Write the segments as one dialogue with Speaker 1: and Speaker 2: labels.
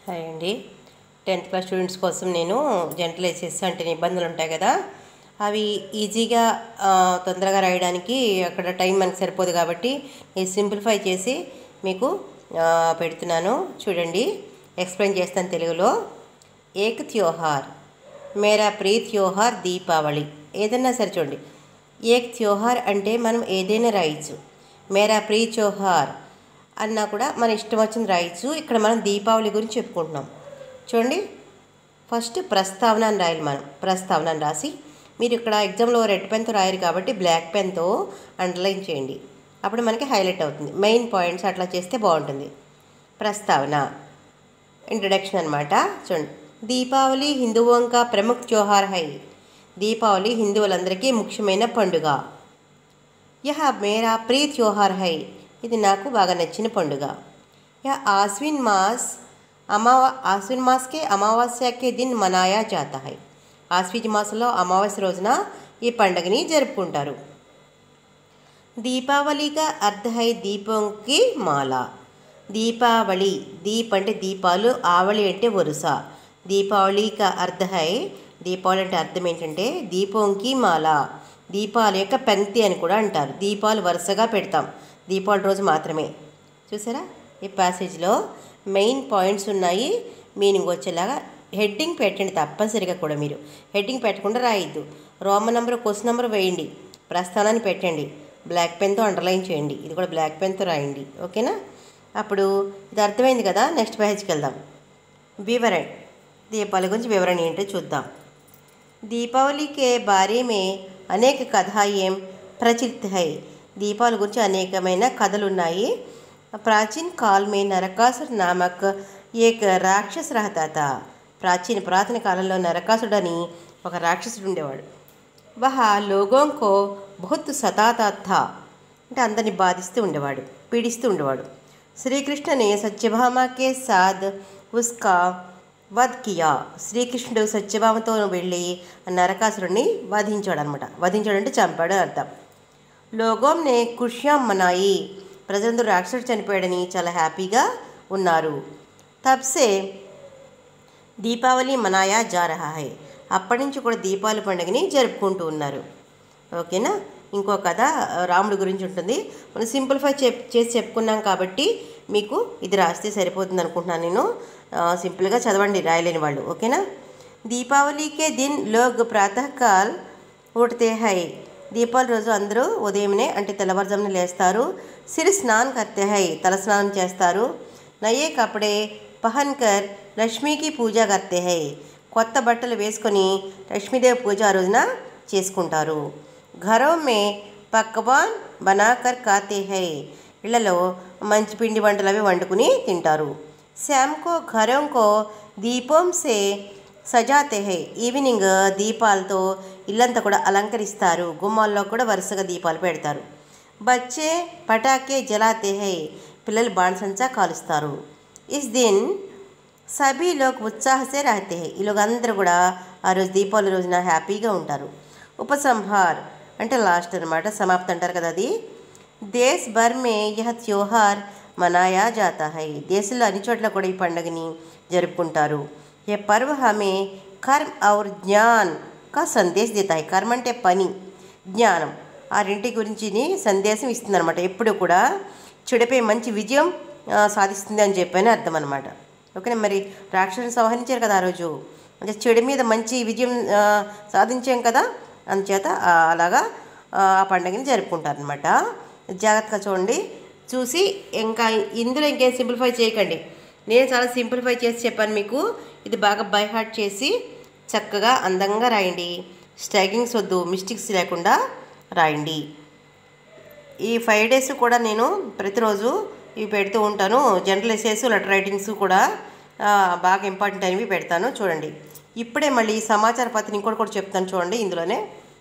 Speaker 1: hi అండి tenth class students కోసం నేను జంటలు వేసేసి అంటే ఇబ్బందులు ఉంటాయి కదా అవి ఈజీగా ఆ, తొందరగా రాయడానికి అక్కడ టైం మనకు సరిపోదు కాబట్టి నేను సింప్లిఫై చేసి మీకు ఆ, పెడుతున్నాను చూడండి ఎక్స్ప్లెయిన్ చేస్తాను తెలుగులో ఏక్ త్యోహార్ మేరా ప్రీ త్యోహార్ దీపావళి ఏదైనా సరే చూడండి ఏక్ త్యోహార్ అంటే మనం ఏదైనా రాయొచ్చు మేరా ప్రీ త్యోహార్ అన్నా కూడా మన ఇష్టం వచ్చింది రాయొచ్చు ఇక్కడ మనం దీపావళి గురించి చెప్పుకుంటున్నాం చూడండి ఫస్ట్ ప్రస్తావన అని రాయాలి మనం ప్రస్తావన అని రాసి మీరు ఇక్కడ ఎగ్జామ్లో రెడ్ పెన్తో రాయరు కాబట్టి బ్లాక్ పెన్తో అండర్లైన్ చేయండి అప్పుడు మనకి హైలైట్ అవుతుంది మెయిన్ పాయింట్స్ అట్లా చేస్తే బాగుంటుంది ప్రస్తావన ఇంట్రడక్షన్ అనమాట చూడండి దీపావళి హిందువుం కా ప్రముఖ త్యోహార్ హై దీపావళి హిందువులందరికీ ముఖ్యమైన పండుగ యహ మేరా ప్రియ త్యోహార్ హై ఇది నాకు బాగా నచ్చిన పండుగ యह आश्विन मास అమావా ఆశ్విన్ మాస్కే అమావాస్యకే దిన్ మనాయా జాతా హై ఆశ్విజ్ మాసంలో అమావాస్య రోజున ఈ పండుగని జరుపుకుంటారు దీపావళిగా అర్ధ హై దీపంకి మాల దీపావళి దీప్ అంటే దీపాలు ఆవళి అంటే వరుస దీపావళిక అర్ధ హై దీపావళి అంటే అర్థం ఏంటంటే దీపంకి మాల దీపాల యొక్క పంక్తి అని కూడా అంటారు దీపాలు వరుసగా పెడతాం దీపావళి రోజు మాత్రమే చూసారా ఈ ప్యాసేజ్లో మెయిన్ పాయింట్స్ ఉన్నాయి మీనింగ్ వచ్చేలాగా హెడ్డింగ్ పెట్టండి తప్పనిసరిగా కూడా మీరు హెడ్డింగ్ పెట్టకుండా రాయొద్దు రోమన్ నెంబర్ క్వశ్చన్ నెంబర్ వేయండి ప్రస్థానాన్ని పెట్టండి బ్లాక్ పెన్తో అండర్లైన్ చేయండి ఇది కూడా బ్లాక్ పెన్తో రాయండి ఓకేనా అప్పుడు ఇది అర్థమైంది కదా నెక్స్ట్ పేజ్కి వెళ్దాం వివరణ దీపాల గురించి వివరణ ఏంటో చూద్దాం दीपावली के बारे में అనేక కథాయం ప్రచలిత హై దీపావళి గురించి అనేకమైన కథలు ఉన్నాయి ప్రాచీన కాల్ మే నరకాసుర్ నామక్ ఏక్ రాక్షస్ రహతా థా ప్రాచీన పురాతన కాలంలో నరకాసుడని ఒక రాక్షసుడు ఉండేవాడు వహ లోగోంకో బహుత్ సతాతా థా అంటే అందరిని బాధిస్తూ ఉండేవాడు పీడిస్తూ ఉండేవాడు శ్రీకృష్ణనే సత్యభామకే సాద్ ఉస్కా వధ్ కియా శ్రీకృష్ణుడు సత్యభామతో వెళ్ళి ఆ నరకాసురుడిని వధించాడు అనమాట వధించాడు అంటే చంపాడు అని అర్థం లోగోంనే ఖుష్యాం మనాయి ప్రజలందరూ రాక్షసుడు చనిపోయాడని చాలా హ్యాపీగా ఉన్నారు తబ్సే దీపావళి మనాయా జా రహా హై అప్పటి నుంచి కూడా దీపావళి పండుగని జరుపుకుంటూ ఉన్నారు ఓకేనా ఇంకో కథ ఆ, రాముడి గురించి ఉంటుంది మనం సింప్లిఫై చెప్ చేసి చెప్పుకున్నాం కాబట్టి మీకు ఇది రాస్తే సరిపోతుంది అనుకుంటున్నాను నేను ఆ, సింపుల్గా చదవండి రాయలేని వాళ్ళు ఓకేనా దీపావళికే దిన్ లోగ్ ప్రాతకాల్ ఉడితే హై దీపావళి రోజు అందరూ ఉదయమే అంటే తెల్లవారుజామున లేస్తారు సిరి స్నాన్ కర్తే హై తల స్నానం చేస్తారు నయే కపడే పహన్కర్ లక్ష్మీకి పూజ కర్తే హై కొత్త బట్టలు వేసుకొని లక్ష్మీదేవి పూజ ఆ రోజున చేసుకుంటారు ఘరో మే పక్వాన్ బనాకర్ కాతే హై ఇళ్లలో మంచి పిండి వంటలు అవి వండుకుని తింటారు శామ్కో ఘరంకో దీపం సే సజాతే హై ఈవినింగ్ దీపాలతో ఇల్లంతా కూడా అలంకరిస్తారు గుమ్మాల్లో కూడా వరుసగా దీపాలు పెడతారు బచ్చే పటాకే జలాతే హై పిల్లలు బాణసంచా కాలుస్తారు ఇస్ దిన్ సభీ లోక్ ఉత్సాహసే రహతే హై ఈ లోగ్ అందరూ కూడా ఆ రోజు దీపావళి రోజున హ్యాపీగా ఉంటారు ఉపసంహార్ అంటే లాస్ట్ అనమాట సమాప్తి అంటారు కదా అది దేశ్ భర్ మే యహ త్యోహార్ మనాయా జాతా హై దేశంలో అన్ని చోట్ల కూడా ఈ పండుగని జరుపుకుంటారు ఏ పర్వ హమే కర్మ్ ఔర్ జ్ఞాన్ కా సందేశ్ దేతా హై కర్మ అంటే పని జ్ఞానం ఆ రెంటి గురించి సందేశం ఇస్తుంది అనమాట ఎప్పుడు కూడా చెడుపై మంచి విజయం ఆ, సాధిస్తుంది అని చెప్పని అర్థం అనమాట ఓకేనా మరి రాక్షసుని సంహరించారు కదా ఆ రోజు అంటే చెడు మీద మంచి విజయం ఆ, సాధించాం కదా అందుచేత ఆ, అలాగా ఆ ఆ పండుగని జరుపుకుంటారు అనమాట జాగ్రత్తగా చూడండి చూసి ఇంకా ఇందులో ఇంకేం సింప్లిఫై చేయకండి నేను చాలా సింప్లిఫై చేసి చెప్పాను మీకు ఇది బాగా బై హార్ట్ చేసి చక్కగా అందంగా రాయండి స్టాగింగ్స్ వద్దు మిస్టేక్స్ లేకుండా రాయండి ఈ ఫైవ్ డేస్ కూడా నేను ప్రతిరోజు ఇవి పెడుతూ ఉంటాను జనరల్ ఎస్ఎస్ లెటర్ రైటింగ్స్ కూడా ఆ, బాగా ఇంపార్టెంట్ అనేవి పెడతాను చూడండి ఇప్పుడే మళ్ళీ సమాచార పత్రిక ఇంకోటి కూడా చెప్తాను చూడండి ఇందులోనే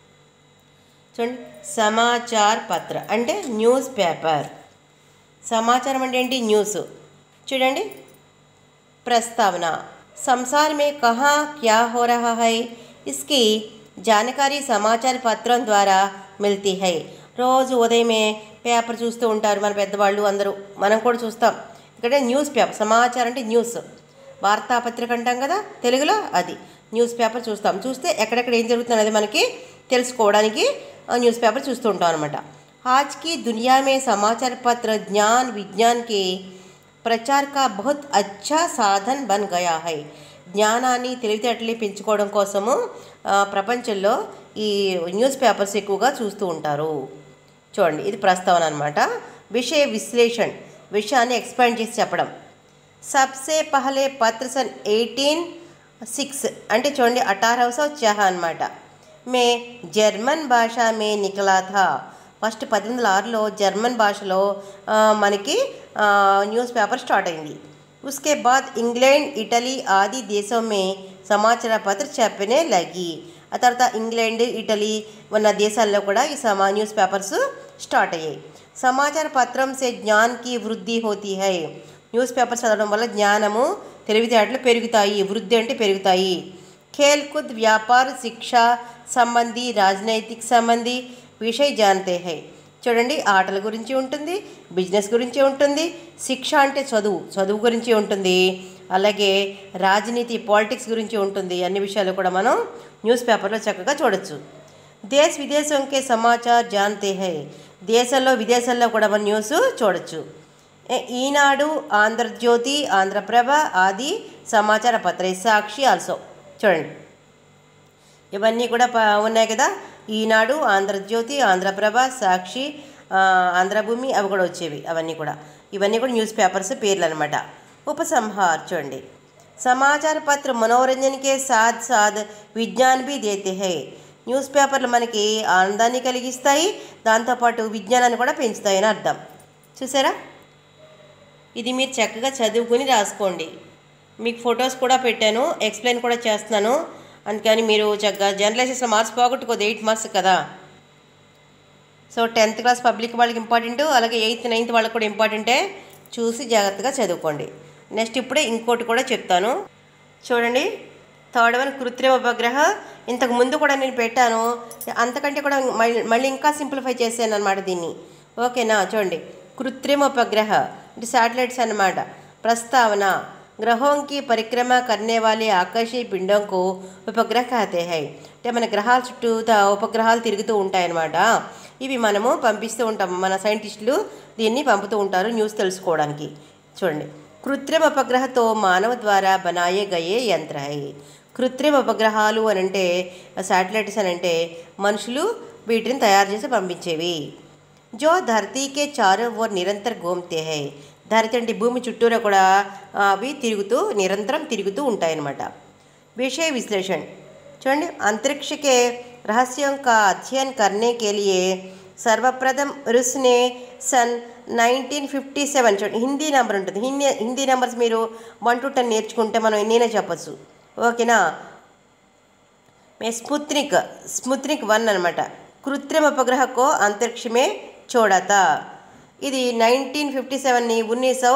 Speaker 1: చూడండి సమాచార్ పత్ర అంటే న్యూస్ పేపర్ సమాచారం అంటే ఏంటి న్యూస్ చూడండి प्रस्तावना संसार में कहाँ क्या हो रहा है इसकी जानकारी సమాచార పత్రం ద్వారా మిల్తీ హై రోజు ఉదయమే పేపర్ చూస్తూ ఉంటారు మన పెద్దవాళ్ళు అందరూ మనం కూడా చూస్తాం ఇక్కడ న్యూస్ పేపర్ సమాచారం అంటే న్యూస్ వార్తాపత్రిక అంటాం కదా తెలుగులో అది న్యూస్ పేపర్ చూస్తాం చూస్తే ఎక్కడెక్కడ ఏం జరుగుతున్నది మనకి తెలుసుకోవడానికి ఆ న్యూస్ పేపర్ చూస్తూ ఉంటాం అనమాట आज की दुनिया में समाचार पत्र ज्ञान विज्ञान के ప్రచార్ కా బహుత్ అచ్చా సాధన్ బన్ గయా హై జ్ఞానాన్ని తెలివితేటలు పెంచుకోవడం కోసము ఆ, ప్రపంచంలో ఈ న్యూస్ పేపర్స్ ఎక్కువగా చూస్తూ ఉంటారు చూడండి ఇది ప్రస్తావన అనమాట విషయ విశ్లేషణ విషయాన్ని ఎక్స్పాండ్ చేసి చెప్పడం సబ్సే పహలే పత్ర సన్ ఎయిటీన్ సిక్స్ అంటే చూడండి అఠారవ సౌ చహ అనమాట మే జర్మన్ భాష మే నికలా థా ఫస్ట్ పద్దెనిమిది వందల ఆరులో జర్మన్ భాషలో ఆ, మనకి ఆ, న్యూస్ పేపర్ స్టార్ట్ అయింది उसके बाद ఇంగ్లాండ్ ఇటలీ ఆది దేశం మే సమాచార పత్ర చెప్పనే లగి ఆ తర్వాత ఇంగ్లాండ్ ఇటలీ ఉన్న దేశాల్లో కూడా ఈ సమా న్యూస్ పేపర్స్ స్టార్ట్ అయ్యాయి సమాచార పత్రం సే జ్ఞాన్కి వృద్ధి హోతీ హై న్యూస్ పేపర్ చదవడం వల్ల జ్ఞానము తెలివితేటలు పెరుగుతాయి వృద్ధి అంటే పెరుగుతాయి ఖేల్కుద్ వ్యాపార శిక్ష సంబంధి రాజనైతిక సంబంధి విషయ జానతే హై చూడండి ఆటల గురించి ఉంటుంది బిజినెస్ గురించి ఉంటుంది శిక్ష అంటే చదువు చదువు గురించి ఉంటుంది అలాగే రాజనీతి పాలిటిక్స్ గురించి ఉంటుంది అన్ని విషయాలు కూడా మనం న్యూస్ పేపర్లో చక్కగా చూడొచ్చు దేశ విదేశంకే సమాచార్ జానతే హై దేశంలో విదేశాల్లో కూడా మనం న్యూస్ చూడొచ్చు ఏ- ఈనాడు ఆంధ్రజ్యోతి ఆంధ్రప్రభ ఆది సమాచార పత్ర సాక్షి ఆల్సో చూడండి ఇవన్నీ కూడా ప- ఉన్నాయి కదా ఈనాడు ఆంధ్రజ్యోతి ఆంధ్రప్రభ సాక్షి ఆ, ఆంధ్రభూమి అవి కూడా వచ్చేవి అవన్నీ కూడా ఇవన్నీ కూడా న్యూస్ పేపర్స్ పేర్లు అనమాట ఉపసంహార్ చూడండి సమాచార పత్ర మనోరంజన్కే సాథ్ సాథ్ విజ్ఞాన్ బి దేతే హై న్యూస్ పేపర్లు మనకి ఆనందాన్ని కలిగిస్తాయి దాంతోపాటు విజ్ఞానాన్ని కూడా పెంచుతాయి అని అర్థం చూసారా ఇది మీరు చక్కగా చదువుకుని రాసుకోండి మీకు ఫొటోస్ కూడా పెట్టాను ఎక్స్ప్లెయిన్ కూడా చేస్తున్నాను అందుకని మీరు చక్కగా జర్నలైజెస్లో మార్క్స్ పోగొట్టుకోదు ఎయిట్ మార్క్స్ కదా సో టెన్త్ క్లాస్ పబ్లిక్ వాళ్ళకి ఇంపార్టెంట్ అలాగే ఎయిత్ నైన్త్ వాళ్ళకి కూడా ఇంపార్టెంటే చూసి జాగ్రత్తగా చదువుకోండి నెక్స్ట్ ఇప్పుడే ఇంకోటి కూడా చెప్తాను చూడండి థర్డ్ వన్ కృత్రిమ ఉపగ్రహ ఇంతకు ముందు కూడా నేను పెట్టాను అంతకంటే కూడా మళ్ళీ మళ్ళీ ఇంకా సింప్లిఫై చేశాను అనమాట దీన్ని ఓకేనా చూడండి కృత్రిమ ఉపగ్రహ అంటే శాటిలైట్స్ అన్నమాట ప్రస్తావన గ్రహం की పరిక్రమ करने वाले ఆకాశీయ పిండం को ఉపగ్రహ कहते हैं అంటే మన గ్రహాల చుట్టూ ఉపగ్రహాలు తిరుగుతూ ఉంటాయన్నమాట ఇవి మనము పంపిస్తూ ఉంటాం మన సైంటిస్టులు దీన్ని పంపుతూ ఉంటారు న్యూస్ తెలుసుకోవడానికి చూడండి కృత్రిమ ఉపగ్రహతో మానవ ద్వారా బనాయే గయే యంత్ర హై కృత్రిమ ఉపగ్రహాలు అని అంటే శాటిలైట్స్ అని అంటే మనుషులు వీటిని తయారు చేసి పంపించేవి జో ధరతీకే చారో ఓర్ నిరంతర గోమ్తే హై ధరతి అంటే భూమి చుట్టూరా కూడా ఆ, అవి తిరుగుతూ నిరంతరం తిరుగుతూ ఉంటాయన్నమాట विषय विश्लेषण చూడండి अंतरिक्ष के रहस्यों का अध्ययन करने के लिए सर्वप्रथम रूस ने सन 1957 చూడండి హిందీ నెంబర్ ఉంటుంది హిందీ హిందీ నెంబర్స్ మీరు వన్ టు టెన్ నేర్చుకుంటే మనం ఎన్నైనా చెప్పచ్చు ఓకేనా మే స్పుత్నిక్ స్పుత్నిక్ వన్ అనమాట కృత్రిమ ఉపగ్రహకో అంతరిక్షమే చూడతా ఇది నైన్టీన్ ఫిఫ్టీ సెవెన్ని ఉన్నీసో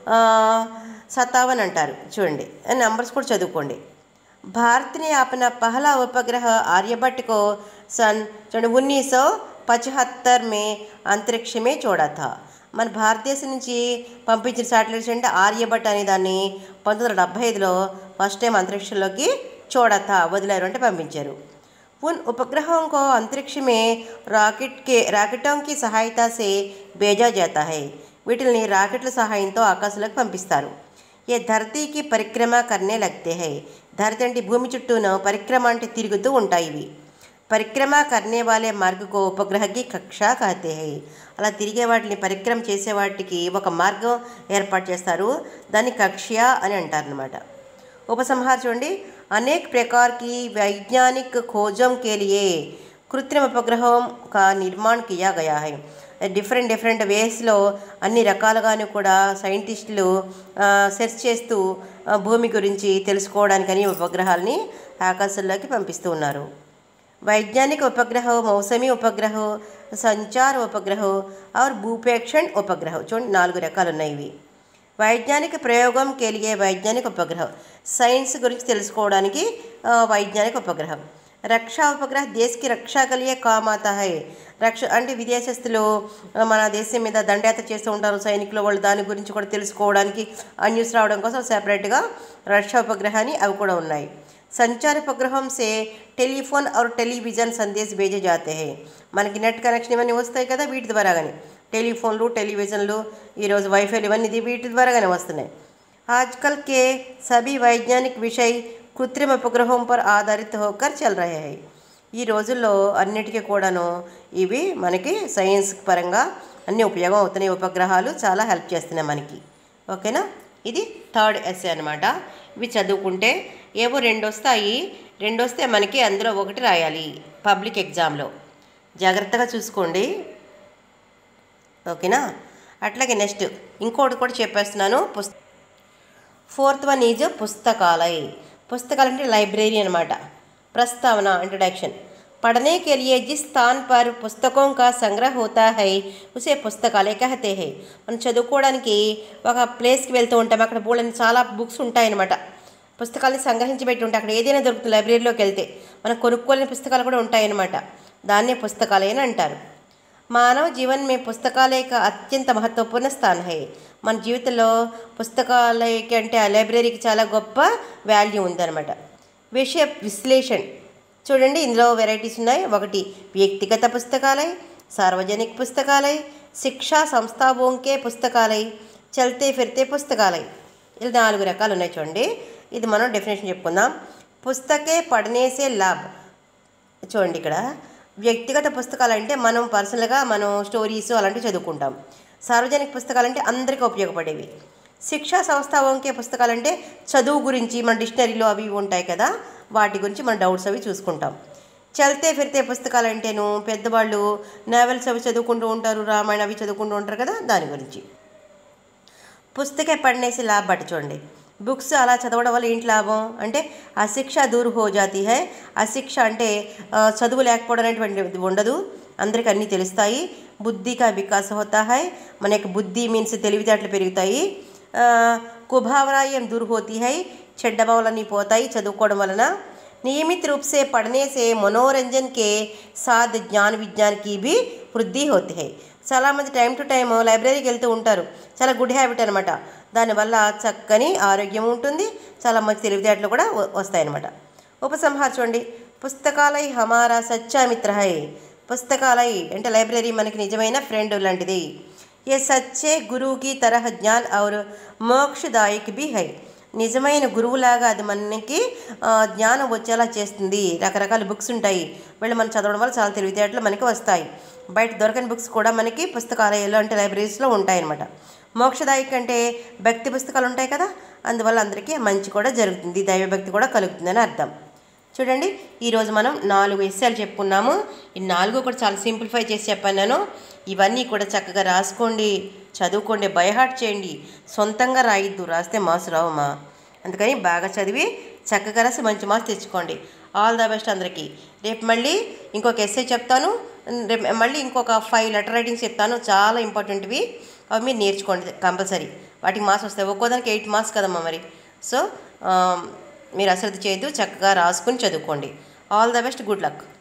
Speaker 1: సతావన్ అంటారు చూడండి నంబర్స్ కూడా చదువుకోండి भारत ने अपना पहला उपग्रह आर्यभट्ट को सन చూడండి उन्नीस सौ पचहत्तर में अंतरिक्ष में छोड़ा था మన భారతదేశం నుంచి పంపించిన శాటిలైట్స్ అంటే ఆర్యభట్ అనే దాన్ని పంతొమ్మిది వందల డెబ్బై ఐదులో ఫస్ట్ టైం అంతరిక్షంలోకి చూడత వదిలారు అంటే పంపించారు उन उपग्रहों को अंतरिक्ष में रॉकेट के रॉकेटों की सहायता से भेजा जाता है వీటిని రాకెట్ల సహాయంతో ఆకాశంలోకి పంపిస్తారు ఏ ధరతీకి పరిక్రమ కర్నే లగ్తే హై ధరతి అంటే భూమి చుట్టూను పరిక్రమ అంటే తిరుగుతూ ఉంటాయి ఇవి పరిక్రమ కర్నే వాలే మార్గకో ఉపగ్రహకి కక్ష కహతే హై అలా తిరిగే వాటిని పరిక్రమ చేసే వాటికి ఒక మార్గం ఏర్పాటు చేస్తారు దాన్ని కక్ష్య అని అంటారనమాట उपसंहार చూడండి अनेक प्रकार की वैज्ञानिक खोजों के लिए कृत्रिम उपग्रहों का निर्माण किया गया है డిఫరెంట్ డిఫరెంట్ వేస్లో అన్ని రకాలుగాను కూడా సైంటిస్టులు సెర్చ్ చేస్తూ ఆ, భూమి గురించి తెలుసుకోవడానికని ఉపగ్రహాలని ఆకాశంలోకి పంపిస్తూ ఉన్నారు वैज्ञानिक उपग्रह मौसमी उपग्रह సంచార ఉపగ్రహ ఆర్ భూపేక్షణ్ ఉపగ్రహ చూడండి నాలుగు రకాలు ఉన్నాయి ఇవి వైజ్ఞానిక ప్రయోగం కెలిగే వైజ్ఞానిక ఉపగ్రహం సైన్స్ గురించి తెలుసుకోవడానికి ఆ, వైజ్ఞానిక ఉపగ్రహం రక్షా ఉపగ్రహ దేశకి రక్షా కలిగే కామ్ ఆతా హై రక్ష అంటే విదేశస్తులు ఆ, మన దేశం మీద దండయాత్ర చేస్తూ ఉంటారు సైనికులు వాళ్ళు దాని గురించి కూడా తెలుసుకోవడానికి ఆ న్యూస్ రావడం కోసం సెపరేట్గా రక్షా ఉపగ్రహాన్ని అవి కూడా ఉన్నాయి సంచార ఉపగ్రహం సే టెలిఫోన్ और టెలివిజన్ సందేశ్ భేజే జాతే హై మనకి నెట్ కనెక్షన్ ఇవన్నీ వస్తాయి కదా వీటి ద్వారా కానీ టెలిఫోన్లు టెలివిజన్లు ఈరోజు వైఫైలు ఇవన్నీ ఇది వీటి ద్వారాగానే వస్తున్నాయి आजकल के सभी वैज्ञानिक विषय कृत्रिम उपग्रहों पर आधारित होकर चल रहे हैं ఈ రోజుల్లో అన్నిటికీ కూడాను ఇవి మనకి సైన్స్ పరంగా అన్ని ఉపయోగం అవుతున్నాయి ఉపగ్రహాలు చాలా హెల్ప్ చేస్తున్నాయి మనకి ఓకేనా ఇది థర్డ్ ఎస్ఏ అనమాట ఇవి చదువుకుంటే ఏవో రెండు వస్తాయి రెండు వస్తే మనకి అందులో ఒకటి రాయాలి పబ్లిక్ ఎగ్జామ్లో జాగ్రత్తగా చూసుకోండి ఓకేనా అట్లాగే నెక్స్ట్ ఇంకోటి కూడా చెప్పేస్తున్నాను పుస్త ఫోర్త్ వన్ ఈజ్ పుస్తకాలय పుస్తకాలు అంటే లైబ్రరీ అనమాట ప్రస్తావన ఇంట్రడక్షన్ पढ़ने के लिए जिस स्थान पर पुस्तकों का संग्रह होता है उसे పుస్తకాలయ कहते हैं మనం చదువుకోవడానికి ఒక ప్లేస్కి వెళ్తూ ఉంటాం అక్కడ బోళ్ళని చాలా బుక్స్ ఉంటాయన్నమాట పుస్తకాలని సంగ్రహించి పెట్టి ఉంటాయి అక్కడ ఏదైనా దొరుకుతుంది లైబ్రరీలోకి వెళ్తే మనం కొనుక్కోలేని పుస్తకాలు కూడా ఉంటాయన్నమాట దాన్నే పుస్తకాలయ అని అంటారు మానవ జీవన్ మే పుస్తకాలయ का అత్యంత మహత్వపూర్ణ స్థానం హై మన జీవితంలో పుస్తకాలయకి అంటే ఆ లైబ్రరీకి చాలా గొప్ప వాల్యూ ఉందన్నమాట విషయ విశ్లేషణ చూడండి ఇందులో వెరైటీస్ ఉన్నాయి ఒకటి వ్యక్తిగత పుస్తకాలయ సార్వజనిక పుస్తకాలయ శిక్షా సంస్థాభోంకే పుస్తకాలయ చల్తే ఫిర్తే పుస్తకాలయ ఇలా నాలుగు రకాలు ఉన్నాయి చూడండి ఇది మనం డెఫినేషన్ చెప్పుకుందాం పుస్తకే పడనేసే లాభ్ చూడండి ఇక్కడ వ్యక్తిగత పుస్తకాలు అంటే మనం పర్సనల్గా మనం స్టోరీస్ అలాంటివి చదువుకుంటాం సార్వజనిక పుస్తకాలు అంటే అందరికీ ఉపయోగపడేవి శిక్షా సంస్థావంకే పుస్తకాలు అంటే చదువు గురించి మన డిక్షనరీలో అవి ఇవి ఉంటాయి కదా వాటి గురించి మన డౌట్స్ అవి చూసుకుంటాం చల్తే ఫిర్తే పుస్తకాలు అంటేను పెద్దవాళ్ళు నావెల్స్ అవి చదువుకుంటూ ఉంటారు రామాయణ అవి చదువుకుంటూ ఉంటారు కదా దాని గురించి పుస్తకే పడినేసి లాభ బట్టి చూడండి బుక్స్ అలా చదవడం వల్ల ఏంటి లాభం అంటే అశిక్ష దూర్ హో జాతి హై అశిక్ష అంటే ఆ, చదువు లేకపోవడం అనేటువంటిది ఉండదు అందరికీ అన్నీ తెలుస్తాయి బుద్ధికా వికాస హోతా హై మన యొక్క బుద్ధి మీన్స్ తెలివితేటలు పెరుగుతాయి ఆ, కుభావరాయం దూర్ హోతీ హై చెడ్డ భావాలన్నీ పోతాయి చదువుకోవడం వలన नियमित रूप से पढ़ने से मनोरंजन के साथ ज्ञान विज्ञान की भी వృద్ధి होती है చాలామంది టైం టు టైం లైబ్రరీకి వెళ్తూ ఉంటారు చాలా గుడ్ హ్యాబిట్ అనమాట దానివల్ల చక్కని ఆరోగ్యం ఉంటుంది చాలా మంచి తెలివితేటలు కూడా వ- వస్తాయన్నమాట ఉపసంహార చూడండి పుస్తకాలయ హమారా సచ్చా మిత్ర హై పుస్తకాలయ అంటే లైబ్రరీ మనకి నిజమైన ఫ్రెండ్ లాంటిది ఏ సచ్చే గురువుకి తరహ జ్ఞాన్ ఔర్ మోక్షదాయక్ బి హై నిజమైన గురువులాగా అది మనకి ఆ, జ్ఞానం వచ్చేలా చేస్తుంది రకరకాల బుక్స్ ఉంటాయి వీళ్ళు మనం చదవడం వల్ల చాలా తెలివితేటలు మనకి వస్తాయి బయట దొరకని బుక్స్ కూడా మనకి పుస్తకాలయాలు అంటే లైబ్రరీస్లో ఉంటాయన్నమాట మోక్షదాయక్ అంటే భక్తి పుస్తకాలు ఉంటాయి కదా అందువల్ల అందరికీ మంచి కూడా జరుగుతుంది దైవభక్తి కూడా కలుగుతుందని అర్థం చూడండి ఈరోజు మనం నాలుగు ఎస్సాలు చెప్పుకున్నాము ఈ నాలుగు కూడా చాలా సింప్లిఫై చేసి చెప్పాను నేను ఇవన్నీ కూడా చక్కగా రాసుకోండి చదువుకోండి బైహార్ట్ చేయండి సొంతంగా రాయిద్దు రాస్తే మార్క్స్ రావమ్మా అందుకని బాగా చదివి చక్కగా రాసి మంచి మార్క్స్ తెచ్చుకోండి ఆల్ ద బెస్ట్ అందరికీ రేపు మళ్ళీ ఇంకొక ఎస్ఏ చెప్తాను రేపు మళ్ళీ ఇంకొక ఫైవ్ లెటర్ రైటింగ్స్ చెప్తాను చాలా ఇంపార్టెంట్వి అవి మీరు నేర్చుకోండి కంపల్సరీ వాటికి మార్క్స్ వస్తాయి ఒక్కోదానికి ఎయిట్ మార్క్స్ కదమ్మా మరి సో మీరు అశ్రద్ధ చేయొద్దు చక్కగా రాసుకుని చదువుకోండి all the best good luck